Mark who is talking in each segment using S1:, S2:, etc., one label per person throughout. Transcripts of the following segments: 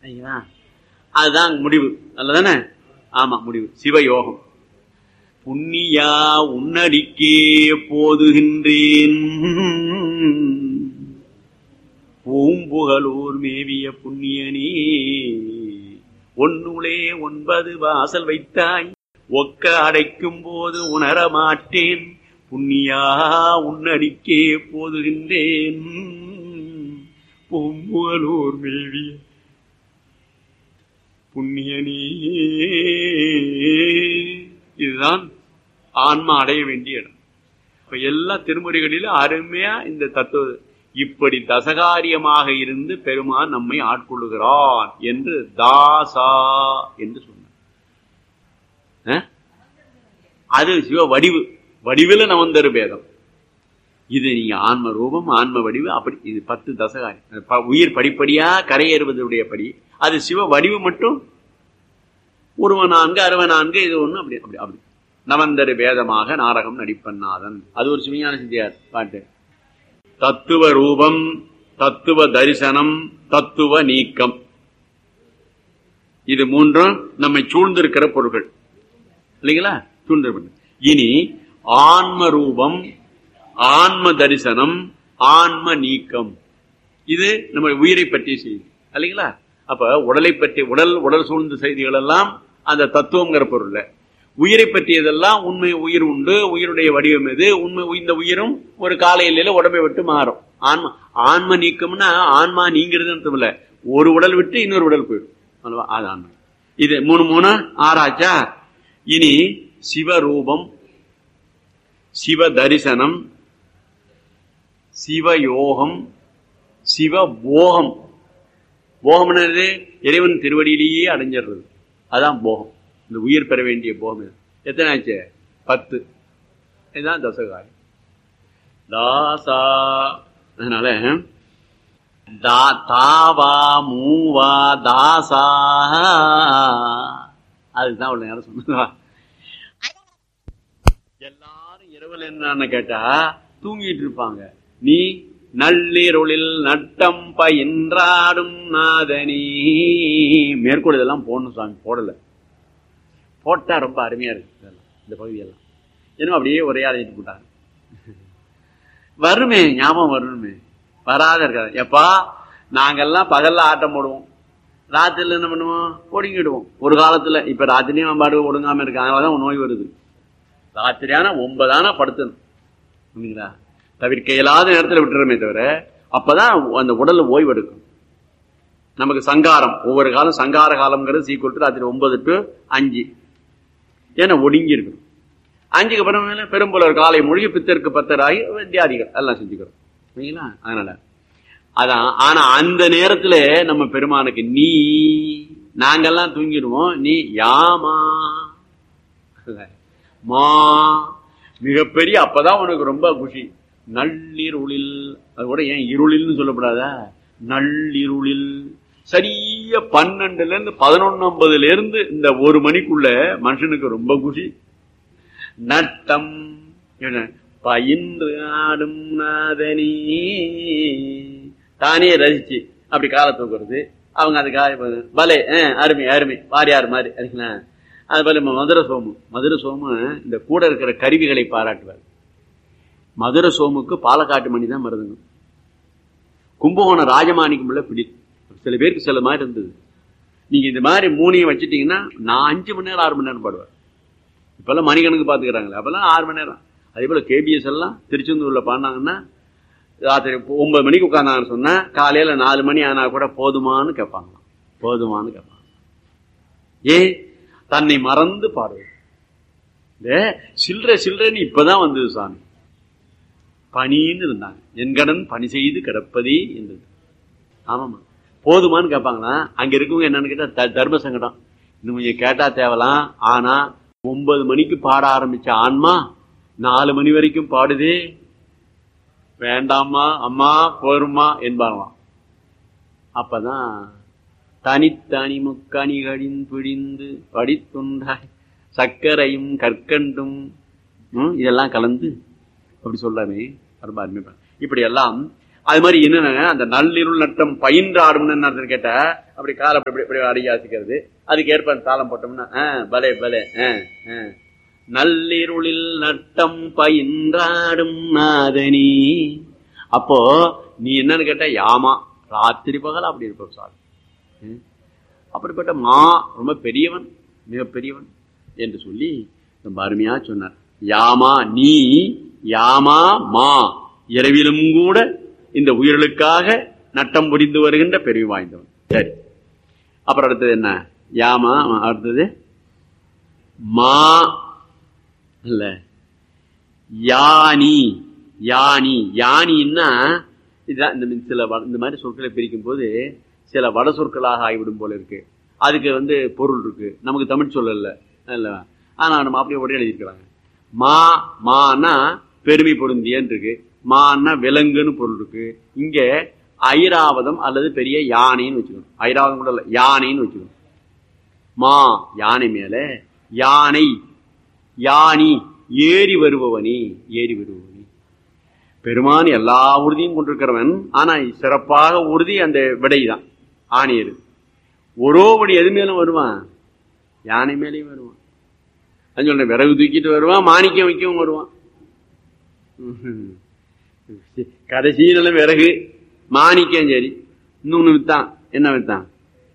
S1: சரிங்களா அதுதான் முடிவு அல்லதானே ஆமா முடிவு சிவயோகம் புண்ணியா உன்னடிக்கே போதுகின்றேன் பூம்புகலூர் மேவிய புண்ணியனே ஒன்னுளே ஒன்பது வாசல் வைத்தாய் ஒக்க அடைக்கும் போது உணர மாட்டேன் புண்ணியா உன்னடிக்கே போதுகின்றேன் பூம்புகலூர் மேவிய புண்ணியனே இதுதான் ஆன்மா அடைய வேண்டிய இடம் இப்ப எல்லா திருமுறைகளிலும் அருமையா இந்த தத்துவ இப்படி தசகாரியமாக இருந்து பெருமான் நம்மை ஆட்கொள்ளுகிறான் என்று தாசா என்று சொன்னார் அஹ்? அது சிவ வடிவு வடிவில் நவந்தரு பேதம் இது நீங்க ஆன்ம ரூபம் ஆன்ம வடிவு அப்படி இது பத்து தசகாரி ப- உயிர் படிப்படியா கரையேறுவதுடைய படி அது சிவ வடிவு மட்டும் உருவ நான்கு அருவ நான்கு இது ஒண்ணு அப்படி அப்படி அப்படி நவந்தரு வேதமாக நாடகம் நடிப்பன்னாதன் அது ஒரு சிவஞான சித்தியார் பாட்டு தத்துவ ரூபம் தத்துவ தரிசனம் தத்துவ நீக்கம் இது மூன்றும் நம்மை சூழ்ந்திருக்கிற பொருள்கள் இல்லைங்களா சூழ்ந்திருப்பது இனி ஆன்ம ரூபம் ஆன்ம தரிசனம் ஆன்ம நீக்கம் இது நம்ம உயிரை பற்றிய செய்தி இல்லைங்களா அப்ப உடலை பற்றி உடல் உடல் சூழ்ந்த செய்திகள் எல்லாம் அந்த தத்துவங்கிற பொருள்ல உயிரை பற்றியதெல்லாம் உண்மை உயிர் உண்டு உயிருடைய வடிவம் எது உண்மை இந்த உயிரும் ஒரு காலையில உடம்பை விட்டு மாறும் ஆன்மா ஆன்ம நீக்கம்னா ஆன்மா நீங்கிறது அர்த்தம் இல்ல ஒரு உடல் விட்டு இன்னொரு உடல் போயிடும் அல்லவா? அது ஆன்மா இது மூணு மூணு ஆறாச்சா இனி சிவரூபம் சிவ தரிசனம் சிவயோகம் சிவபோகம் போகம் என்னது இறைவன் திருவடியிலேயே அடைஞ்சிடுறது அதான் போகம் இந்த உயிர் பெற வேண்டிய போகம் இது எத்தனை ஆச்சு பத்து இதுதான் தசகாரி தாசா அதனால தா தாவா மூவா தாசா அதுதான் அவ்வளவு நேரம் சொன்னதா எல்லாரும் இரவில் என்னன்னு கேட்டா தூங்கிட்டு இருப்பாங்க நீ நள்ளிருளில் நட்டம் பயின்றாடும் நாதனி மேற்கோள் இதெல்லாம் போடணும் சாமி போடல போட்டா ரொம்ப அருமையா இருக்கு இதெல்லாம், இந்த பகுதியெல்லாம் ஏன்னா அப்படியே ஒரே அழைச்சிட்டு போட்டாங்க வருமே ஞாபகம் வரணுமே வராத இருக்காது எப்பா நாங்கெல்லாம் பகல்ல ஆட்டம் போடுவோம் ராத்திரில என்ன பண்ணுவோம் ஒடுங்கிடுவோம் ஒரு காலத்துல இப்ப ராத்திரியும் பாடு ஒடுங்காம இருக்காங்க அதனாலதான் நோய் வருது ராத்திரியான ஒன்பதான படுத்தணும் இல்லைங்களா தவிர்க்க இயலாத நேரத்தில் விட்டுறமே தவிர அப்பதான் அந்த உடல்ல ஓய்வு எடுக்கும் நமக்கு சங்காரம் ஒவ்வொரு காலம் சங்கார காலம்ங்கிறது சீக்கிரம் ராத்திரி ஒன்பது டு அஞ்சு ஏன்னா ஒடுங்கி இருக்கணும் அஞ்சுக்கு அப்புறம் மேல பெரும்புலர் காலை மொழி பித்தருக்கு பத்தராகி வித்தியாதிகள் எல்லாம் செஞ்சுக்கிறோம் சரிங்களா அதனால அதான் ஆனா அந்த நேரத்துல நம்ம பெருமானுக்கு நீ நாங்கெல்லாம் தூங்கிடுவோம் நீ யாமா மா மிகப்பெரிய அப்பதான் உனக்கு ரொம்ப குஷி நள்ளிருளில் அது கூட ஏன் இருளில்னு சொல்லப்படாதா நள்ளிருளில் சரியா பன்னெண்டுல இருந்து பதினொன்னு இருந்து இந்த ஒரு மணிக்குள்ள மனுஷனுக்கு ரொம்ப குஷி நட்டம் என்ன, பயின்று ஆடும் நாதனி தானே ரசிச்சு அப்படி காலை தூக்குறது அவங்க அதுக்காக பலே அஹ், அருமை அருமை வாரியார் மாதிரி அதுங்களா அது போல நம்ம மதுரை சோமு மதுரை சோமு இந்த கூட இருக்கிற கருவிகளை பாராட்டுவார் மதுரை சோமுக்கு பாலக்காட்டு மணி தான் மருதுங்க கும்பகோணம் ராஜமாணிக்கம் உள்ள பிடி சில பேருக்கு சில மாதிரி இருந்தது நீங்க இந்த மாதிரி மூணையும் வச்சுட்டீங்கன்னா நான் அஞ்சு மணி நேரம் ஆறு மணி நேரம் பாடுவேன் இப்பெல்லாம் மணிக்கணக்கு பாத்துக்கிறாங்களே அப்பெல்லாம் ஆறு மணி நேரம் அதே போல கேபிஎஸ் எல்லாம் திருச்செந்தூர்ல பாடினாங்கன்னா ராத்திரி ஒன்பது மணிக்கு உட்கார்ந்தாங்கன்னு சொன்னா காலையில நாலு மணி ஆனா கூட போதுமான்னு கேட்பாங்களாம் போதுமான்னு கேட்பாங்க ஏ தன்னை மறந்து பாடுவது இந்த சில்லற சில்லறன்னு இப்பதான் வந்தது சாமி பணின்னு இருந்தாங்க என் கடன் பணி செய்து கிடப்பதே என்றது ஆமாமா போதுமான்னு கேட்பாங்களா அங்க இருக்கவங்க என்னன்னு கேட்டா த- தர்ம சங்கடம் இன்னும் கொஞ்சம் கேட்டா தேவலாம் ஆனா ஒன்பது மணிக்கு பாட ஆரம்பிச்ச ஆன்மா நாலு மணி வரைக்கும் பாடுதே வேண்டாமா அம்மா போருமா என்பாங்களாம் அப்பதான் தனித்தனி முக்கணிகளின் பிடிந்து படித்துண்டாய் சர்க்கரையும் கற்கண்டும் ம், இதெல்லாம் கலந்து அப்படி சொல்லாமே ரொம்ப அருமைப்பா இப்படி எல்லாம் அது மாதிரி என்னன்னா அந்த நள்ளிருள் நட்டம் பயின்றாடும்னு என்ன அர்த்தம் கேட்டா அப்படி காலை அப்படி இப்படி இப்படி அடிக்க அசைக்கிறது அதுக்கு ஏற்ப தாளம் போட்டோம்னா ஆ பலே பலே ஆ ஆ நள்ளிருளில் நட்டம் பயின்றாடும் நாதனி அப்போ நீ என்னன்னு கேட்ட யாமா ராத்திரி பகல் அப்படி இருப்ப சாமி ம். அப்படிப்பட்ட மா ரொம்ப பெரியவன் மிக பெரியவன் என்று சொல்லி ரொம்ப அருமையா சொன்னார் யாமா நீ யாமா மா இரவிலும் கூட இந்த உயிர்களுக்காக நட்டம் புரிந்து வருகின்ற பெரிய வாய்ந்தவன் சரி அப்புறம் அடுத்தது என்ன யாமா அடுத்தது மா இல்ல யானி யானி யானின்னா இதுதான் இந்த சில வட- இந்த மாதிரி சொற்களை பிரிக்கும் போது சில வட சொற்களாக ஆகிவிடும் போல இருக்கு அதுக்கு வந்து பொருள் இருக்கு நமக்கு தமிழ் சொல்லல இல்ல ஆனா நம்ம அப்படியே உடனே எழுதியிருக்கிறாங்க மா மானா பெருமை பொருந்தியன்னு இருக்கு மான்னா விலங்குன்னு பொருள் இருக்கு இங்க ஐராவதம் அல்லது பெரிய யானைன்னு வச்சுக்கணும் ஐராவதம் கூட இல்ல யானைன்னு வச்சுக்கணும் மா யானை மேல யானை யானி ஏறி வருபவனி ஏறி வருபவனி பெருமான் எல்லா உறுதியும் கொண்டிருக்கிறவன் ஆனா சிறப்பாக உறுதி அந்த விடை தான் ஆணியர் ஒரோபடி எது மேலும் வருவான் யானை மேலேயும் வருவான் நான் சொல்றேன் விறகு தூக்கிட்டு வருவான் மாணிக்கம் வைக்கவும் வருவான் ம்ஹும். கடைசியில விறகு மாணிக்கம் சரி இன்னொன்னு வித்தான் என்ன வித்தான்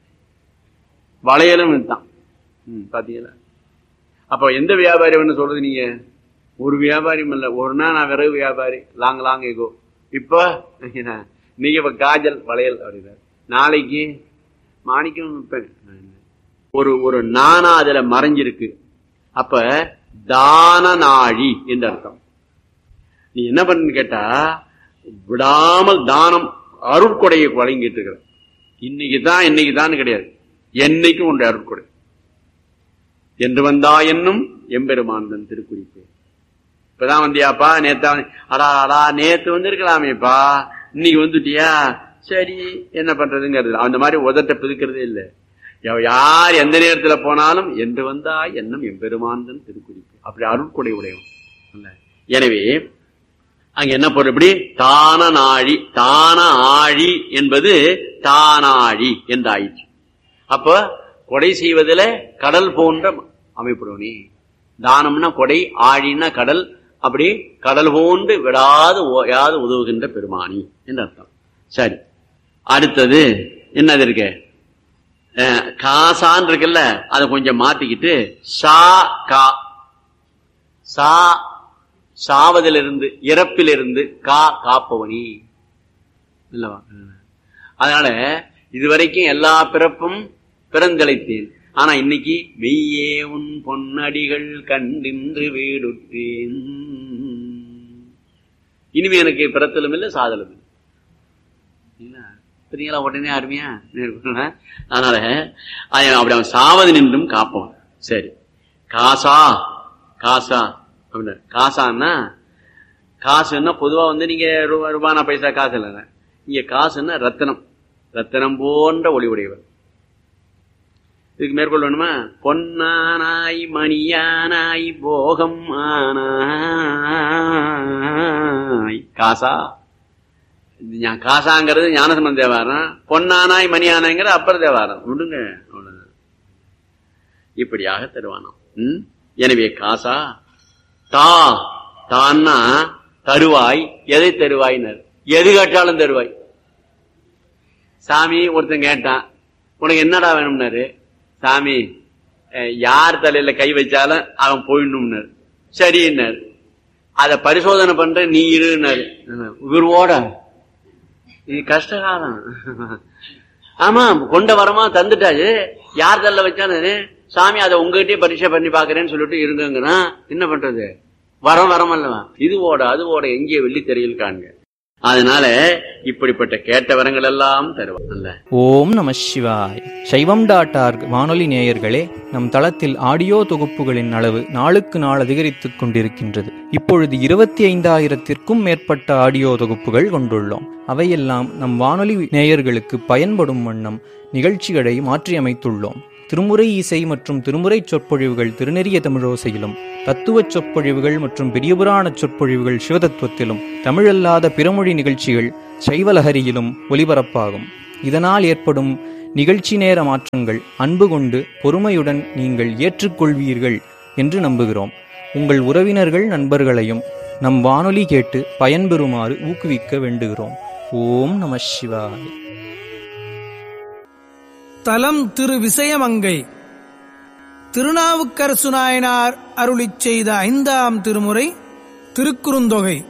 S1: வளையலும் வித்தான் ம், பாத்தீங்களா அப்ப எந்த வியாபாரி வேணும் சொல்றது நீங்க ஒரு வியாபாரியும் இல்ல ஒரு நாள் நான் விறகு வியாபாரி லாங் லாங் எகோ இப்போ நீங்க இப்ப காஜல் வளையல் அப்படின்னாரு நாளைக்கு மாணிக்கம் விற்பேன் ஒரு ஒரு நானா அதுல மறைஞ்சிருக்கு அப்ப தான நாழி என்று அர்த்தம் நீ என்ன பண்ணு கேட்டா விடாமல் தானம் அருட்கொடையை வழங்கிட்டு இருக்கிற இன்னைக்கு தான் இன்னைக்கு தான் கிடையாது என்னைக்கும் உண்டு அருட்கொடை என்று வந்தா என்னும் எம்பெருமானந்தன் திருக்குறிப்பு இப்பதான் வந்தியாப்பா நேத்தா வந்து- அடா அடா நேத்து வந்திருக்கலாமேப்பா இன்னைக்கு வந்துட்டியா சரி என்ன பண்றதுங்கிறது அந்த மாதிரி உதட்ட பிதுக்கிறதே இல்லை யா- யார் எந்த நேரத்துல போனாலும் என்று வந்தா என்னும் எம்பெருமானந்தன் திருக்குறிப்பு அப்படி அருட்கொடை உடையவன் இல்ல? எனவே அங்க என்ன பொருள் இப்படி தான நாழி தான ஆழி என்பது தானாழி என்றாயிற்று அப்ப கொடை செய்வதில் கடல் போன்ற அமைப்புடனே தானம்னா கொடை ஆழின்னா கடல் அப்படி கடல் போன்று விடாது ஓயாது உதவுகின்ற பெருமானி என்று அர்த்தம் சரி அடுத்தது என்னது இருக்கு அஹ், காசான் இருக்குல்ல அதை கொஞ்சம் மாத்திக்கிட்டு சா கா சா சாவதிலிருந்து இறப்பிலிருந்து கா காப்பவனி இல்லவா அதனால இதுவரைக்கும் எல்லா பிறப்பும் பிறந்தளித்தேன் ஆனா இன்னைக்கு மெய்யே உன் பொன்னடிகள் கண்டின்று வீடுற்றேன் இனிமே எனக்கு பிறத்தலும் இல்லை சாதலும் இல்லை இல்ல? சரிங்களா உடனே அருமையா இருக்குல்ல? அதனால அவன் அப்படி அவன் சாவது நின்றும் காப்பவன் சரி காசா காசா அப்படின்னா காசான்னா காசுன்னா பொதுவா வந்து நீங்க ரூபா ரூபானா பைசா காசு இல்லைங்க இங்க காசுன்னா ரத்தனம் ரத்தனம் போன்ற ஒளி உடையவர் இதுக்கு மேற்கொள்ள வேணுமா பொன்னானாய் மணியானாய் போகம் ஆனாய் காசா இது ஞா- காசாங்கிறது ஞானசம்பந்த தேவாரம் பொன்னானாய் மணியானாய்ங்கிற அப்பர் தேவாரம் விடுங்க அவ்வளவுதான் இப்படியாக தருவானாம் ம்? எனவே காசா தா தான்னா தருவாய் எதை தருவாய்னர் எது கேட்டாலும் தருவாய் சாமி ஒருத்தன் கேட்டான் உனக்கு என்னடா வேணும்னாரு சாமி அஹ், யார் தலையில கை வச்சாலும் அவன் போயிடணும்னாரு சரின்னாரு அத பரிசோதனை பண்ற நீ இருன்னாரு இவரோட இது கஷ்டகாலம் ஆமா கொண்ட வரமா தந்துட்டாரு யார் தள்ள வச்சானு சாமி அதை உங்ககிட்டயே பரீட்சை பண்ணி பாக்குறேன்னு சொல்லிட்டு இருங்கங்கிறான் என்ன பண்றது வரம் வரம் அல்லவா இது ஓட அது ஓட எங்கே வெள்ளி தெரியல் காண்க அதனால இப்படிப்பட்ட கேட்ட வரங்கள் எல்லாம் தருவான் அல்ல
S2: ஓம் நம சிவாய் சைவம் டாட் ஆர்க் வானொலி நேயர்களே நம் தளத்தில் ஆடியோ தொகுப்புகளின் அளவு நாளுக்கு நாள் அதிகரித்துக் கொண்டிருக்கின்றது இப்பொழுது இருபத்தி ஐந்தாயிரத்திற்கும் மேற்பட்ட ஆடியோ தொகுப்புகள் கொண்டுள்ளோம் அவையெல்லாம் நம் வானொலி நேயர்களுக்கு பயன்படும் வண்ணம் நிகழ்ச்சிகளை மாற்றியமைத்துள்ளோம் திருமுறை இசை மற்றும் திருமுறை சொற்பொழிவுகள் திருநெறிய தமிழோசையிலும் தத்துவச் சொற்பொழிவுகள் மற்றும் பெரியபுராண சொற்பொழிவுகள் சிவதத்துவத்திலும் தமிழல்லாத பிறமொழி நிகழ்ச்சிகள் சைவலஹரியிலும் ஒலிபரப்பாகும் இதனால் ஏற்படும் நிகழ்ச்சி நேர மாற்றங்கள் அன்பு கொண்டு பொறுமையுடன் நீங்கள் ஏற்றுக்கொள்வீர்கள் என்று நம்புகிறோம் உங்கள் உறவினர்கள் நண்பர்களையும் நம் வானொலி கேட்டு பயன்பெறுமாறு ஊக்குவிக்க வேண்டுகிறோம் ஓம் நம சிவாய
S3: தலம் திரு விசயமங்கை திருநாவுக்கரசு நாயனார் அருளிச் செய்த ஐந்தாம் திருமுறை திருக்குறுந்தொகை